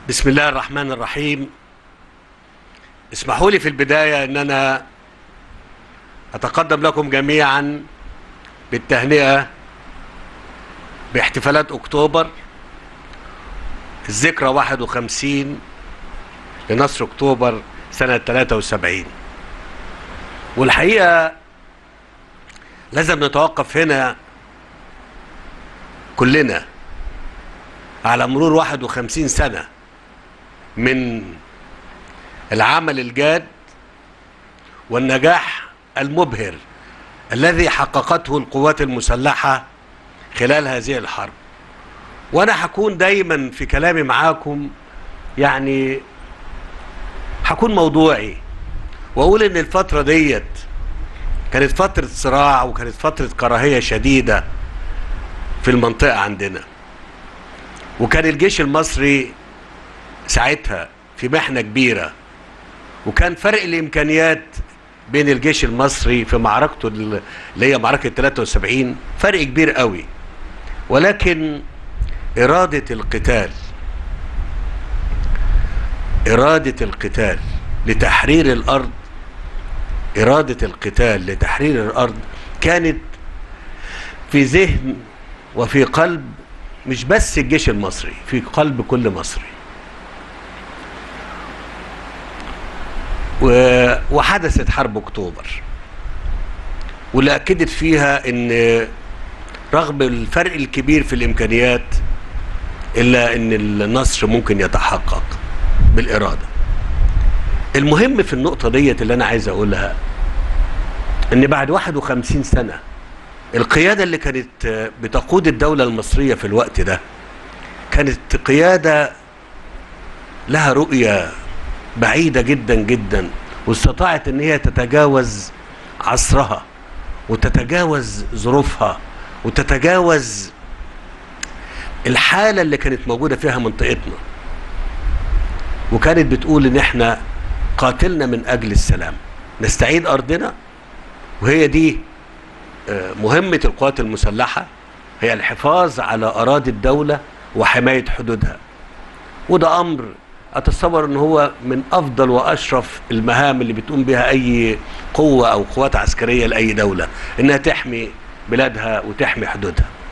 بسم الله الرحمن الرحيم اسمحوا لي في البداية ان انا اتقدم لكم جميعا بالتهنئة باحتفالات اكتوبر الذكرى 51 لنصر اكتوبر سنة 73 والحقيقة لازم نتوقف هنا كلنا على مرور 51 سنة من العمل الجاد والنجاح المبهر الذي حققته القوات المسلحة خلال هذه الحرب وانا هكون دايما في كلامي معاكم يعني هكون موضوعي واقول ان الفترة ديت كانت فترة صراع وكانت فترة كراهية شديدة في المنطقة عندنا وكان الجيش المصري ساعتها في محنة كبيرة وكان فرق الإمكانيات بين الجيش المصري في معركته اللي هي معركة 73 فرق كبير قوي ولكن إرادة القتال إرادة القتال لتحرير الأرض إرادة القتال لتحرير الأرض كانت في ذهن وفي قلب مش بس الجيش المصري في قلب كل مصري وحدثت حرب اكتوبر واللي اكدت فيها ان رغم الفرق الكبير في الامكانيات الا ان النصر ممكن يتحقق بالاراده المهم في النقطه ديت اللي انا عايز اقولها ان بعد 51 سنه القياده اللي كانت بتقود الدوله المصريه في الوقت ده كانت قياده لها رؤيه بعيدة جدا جدا واستطاعت ان هي تتجاوز عصرها وتتجاوز ظروفها وتتجاوز الحالة اللي كانت موجودة فيها منطقتنا وكانت بتقول ان احنا قاتلنا من اجل السلام نستعيد ارضنا وهي دي مهمة القوات المسلحة هي الحفاظ على اراضي الدولة وحماية حدودها وده امر اتصور ان هو من افضل واشرف المهام اللي بتقوم بها اي قوة او قوات عسكرية لاي دولة انها تحمي بلادها وتحمي حدودها